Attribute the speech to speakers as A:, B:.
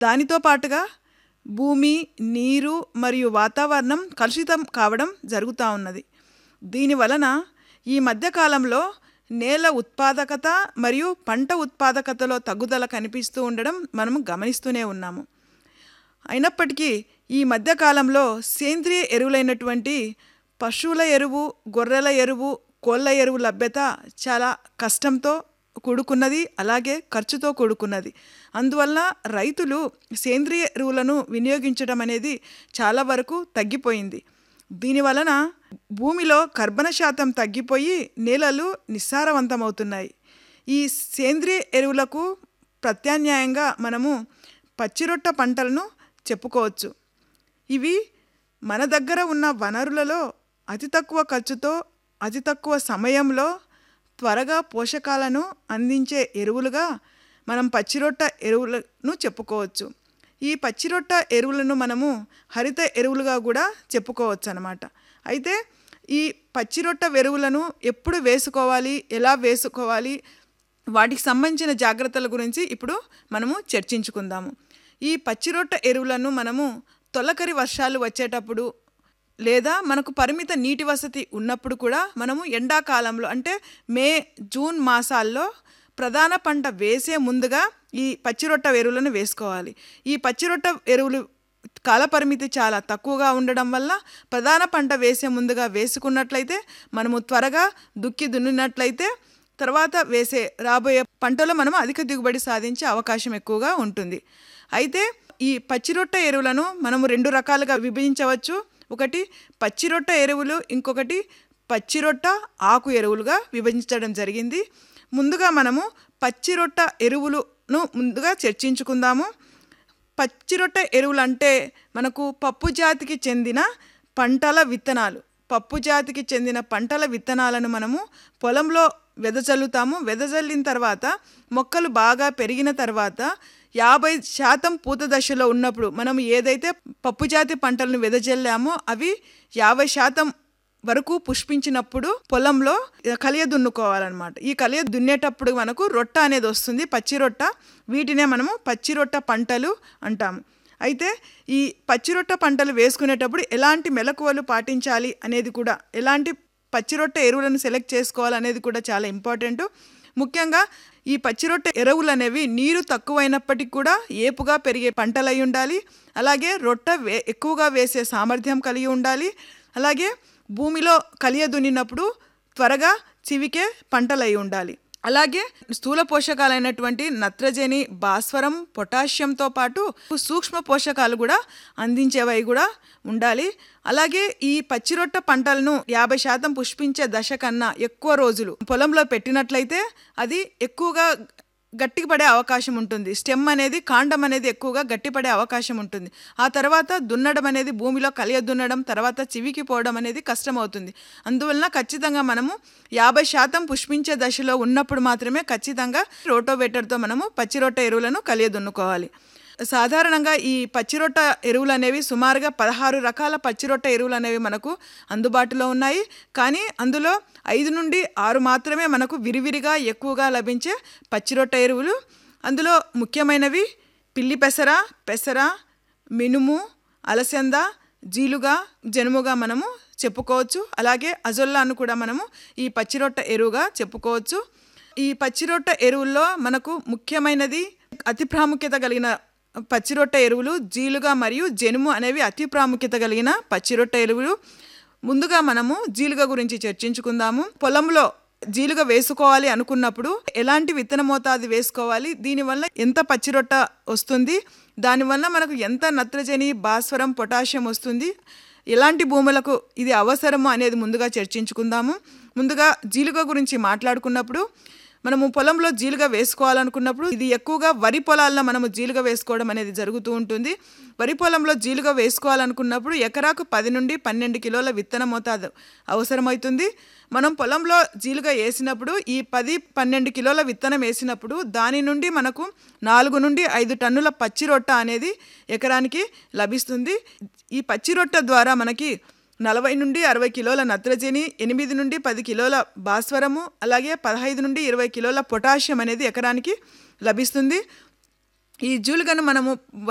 A: దానితో పాటుగా భూమి నీరు మరియు వాతావరణం కలుషితం కావడం జరుగుతూ ఉన్నది దీని వలన ఈ మధ్యకాలంలో నేల ఉత్పాదకత మరియు పంట ఉత్పాదకతలో తగ్గుదల కనిపిస్తూ ఉండడం మనము గమనిస్తూనే ఉన్నాము అయినప్పటికీ ఈ మధ్యకాలంలో సేంద్రియ ఎరువులైనటువంటి పశువుల ఎరువు గొర్రెల ఎరువు కోళ్ళ ఎరువు లభ్యత చాలా కష్టంతో కూడుకున్నది అలాగే ఖర్చుతో కూడుకున్నది అందువల్ల రైతులు సేంద్రియ ఎరువులను వినియోగించడం అనేది చాలా వరకు తగ్గిపోయింది దీనివలన భూమిలో కర్బన శాతం తగ్గిపోయి నేలలు నిస్సారవంతమవుతున్నాయి ఈ సేంద్రియ ఎరువులకు ప్రత్యామ్నాయంగా మనము పచ్చిరొట్ట పంటలను చెప్పుకోవచ్చు ఇవి మన దగ్గర ఉన్న వనరులలో అతి తక్కువ ఖర్చుతో అతి తక్కువ సమయంలో త్వరగా పోషకాలను అందించే ఎరువులుగా మనం పచ్చిరొట్ట ఎరువులను చెప్పుకోవచ్చు ఈ పచ్చిరొట్ట ఎరువులను మనము హరిత ఎరువులుగా కూడా చెప్పుకోవచ్చు అనమాట అయితే ఈ పచ్చిరొట్ట ఎరువులను ఎప్పుడు వేసుకోవాలి ఎలా వేసుకోవాలి వాటికి సంబంధించిన జాగ్రత్తల గురించి ఇప్పుడు మనము చర్చించుకుందాము ఈ పచ్చిరొట్ట ఎరువులను మనము తొలకరి వర్షాలు వచ్చేటప్పుడు లేదా మనకు పరిమిత నీటి వసతి ఉన్నప్పుడు కూడా మనము ఎండాకాలంలో అంటే మే జూన్ మాసాల్లో ప్రధాన పంట వేసే ముందుగా ఈ పచ్చిరొట్ట ఎరువులను వేసుకోవాలి ఈ పచ్చిరొట్ట ఎరువులు కాలపరిమితి చాలా తక్కువగా ఉండడం వల్ల ప్రధాన పంట వేసే ముందుగా వేసుకున్నట్లయితే మనము త్వరగా దుక్కి దున్నినట్లయితే తర్వాత వేసే రాబోయే పంటలో మనం అధిక దిగుబడి సాధించే అవకాశం ఎక్కువగా ఉంటుంది అయితే ఈ పచ్చిరొట్ట ఎరువులను మనము రెండు రకాలుగా విభజించవచ్చు ఒకటి పచ్చిరొట్ట ఎరువులు ఇంకొకటి పచ్చిరొట్ట ఆకు ఎరువులుగా విభజించడం జరిగింది ముందుగా మనము పచ్చిరొట్ట ఎరువులను ముందుగా చర్చించుకుందాము పచ్చిరొట్ట ఎరువులు అంటే మనకు పప్పు జాతికి చెందిన పంటల విత్తనాలు పప్పు జాతికి చెందిన పంటల విత్తనాలను మనము పొలంలో వెదజల్లుతాము వెదజల్లిన తర్వాత మొక్కలు బాగా పెరిగిన తర్వాత యాభై శాతం పూత దశలో ఉన్నప్పుడు మనం ఏదైతే పప్పు జాతి పంటలను వెదజల్లామో అవి యాభై శాతం వరకు పుష్పించినప్పుడు పొలంలో కలియ దున్నుకోవాలన్నమాట ఈ కలియ దున్నేటప్పుడు మనకు రొట్ట అనేది వస్తుంది పచ్చి రొట్ట వీటినే మనము పచ్చి రొట్ట పంటలు అంటాము అయితే ఈ పచ్చిరొట్ట పంటలు వేసుకునేటప్పుడు ఎలాంటి మెలకువలు పాటించాలి అనేది కూడా ఎలాంటి పచ్చిరొట్ట ఎరువులను సెలెక్ట్ చేసుకోవాలనేది కూడా చాలా ఇంపార్టెంట్ ముఖ్యంగా ఈ పచ్చిరొట్ట ఎరువులు అనేవి నీరు తక్కువైనప్పటికీ కూడా ఏపుగా పెరిగే పంటలు అయి ఉండాలి అలాగే రొట్ట వే ఎక్కువగా వేసే సామర్థ్యం కలిగి ఉండాలి అలాగే భూమిలో కలియ దున్నినప్పుడు త్వరగా చివికే పంటలు అయి ఉండాలి అలాగే స్థూల పోషకాలైనటువంటి నత్రజని భాస్వరం పొటాషియంతో పాటు సూక్ష్మ పోషకాలు కూడా అందించేవి కూడా ఉండాలి అలాగే ఈ పచ్చిరొట్ట పంటలను యాభై శాతం పుష్పించే దశ కన్నా ఎక్కువ రోజులు పొలంలో పెట్టినట్లయితే అది ఎక్కువగా గట్టిపడే అవకాశం ఉంటుంది స్టెమ్ అనేది కాండం అనేది ఎక్కువగా గట్టిపడే అవకాశం ఉంటుంది ఆ తర్వాత దున్నడం అనేది భూమిలో కలియ దున్నడం తర్వాత చివికి పోవడం అనేది కష్టమవుతుంది అందువలన ఖచ్చితంగా మనము యాభై శాతం పుష్పించే దశలో ఉన్నప్పుడు మాత్రమే ఖచ్చితంగా రోటోవేటర్తో మనము పచ్చిరొట్ట ఎరువులను కలియ దున్నుకోవాలి సాధారణంగా ఈ పచ్చిరొట్ట ఎరువులు అనేవి సుమారుగా పదహారు రకాల పచ్చిరొట్ట ఎరువులు అనేవి మనకు అందుబాటులో ఉన్నాయి కానీ అందులో ఐదు నుండి ఆరు మాత్రమే మనకు విరివిరిగా ఎక్కువగా లభించే పచ్చిరొట్ట ఎరువులు అందులో ముఖ్యమైనవి పిల్లి పెసర పెసర మినుము అలసంద జీలుగా జనుముగా మనము చెప్పుకోవచ్చు అలాగే అజొల్లాను కూడా మనము ఈ పచ్చిరొట్ట ఎరువుగా చెప్పుకోవచ్చు ఈ పచ్చిరొట్ట ఎరువుల్లో మనకు ముఖ్యమైనది అతి ప్రాముఖ్యత కలిగిన పచ్చిరొట్ట ఎరువులు జీలుగా మరియు జనుము అనేవి అతి ప్రాముఖ్యత కలిగిన పచ్చిరొట్ట ఎరువులు ముందుగా మనము జీలుగ గురించి చర్చించుకుందాము పొలంలో జీలుగ వేసుకోవాలి అనుకున్నప్పుడు ఎలాంటి విత్తన మోతాదు వేసుకోవాలి దీనివల్ల ఎంత పచ్చిరొట్ట వస్తుంది దానివల్ల మనకు ఎంత నత్రజని భాస్వరం పొటాషియం వస్తుంది ఎలాంటి భూములకు ఇది అవసరము అనేది ముందుగా చర్చించుకుందాము ముందుగా జీలుగ గురించి మాట్లాడుకున్నప్పుడు మనము పొలంలో జీలుగా వేసుకోవాలనుకున్నప్పుడు ఇది ఎక్కువగా వరి పొలాల్లో మనము జీలుగా వేసుకోవడం అనేది జరుగుతూ ఉంటుంది వరి పొలంలో జీలుగా వేసుకోవాలనుకున్నప్పుడు ఎకరాకు పది నుండి పన్నెండు కిలోల విత్తన మోతాదు అవసరమవుతుంది మనం పొలంలో జీలుగా వేసినప్పుడు ఈ పది పన్నెండు కిలోల విత్తనం వేసినప్పుడు దాని నుండి మనకు నాలుగు నుండి ఐదు టన్నుల పచ్చి రొట్ట అనేది ఎకరానికి లభిస్తుంది ఈ పచ్చి రొట్ట ద్వారా మనకి నలభై నుండి అరవై కిలోల నత్రజని ఎనిమిది నుండి పది కిలోల భాస్వరము అలాగే పదహైదు నుండి ఇరవై కిలోల పొటాషియం అనేది ఎకరానికి లభిస్తుంది ఈ జూలుగను మనము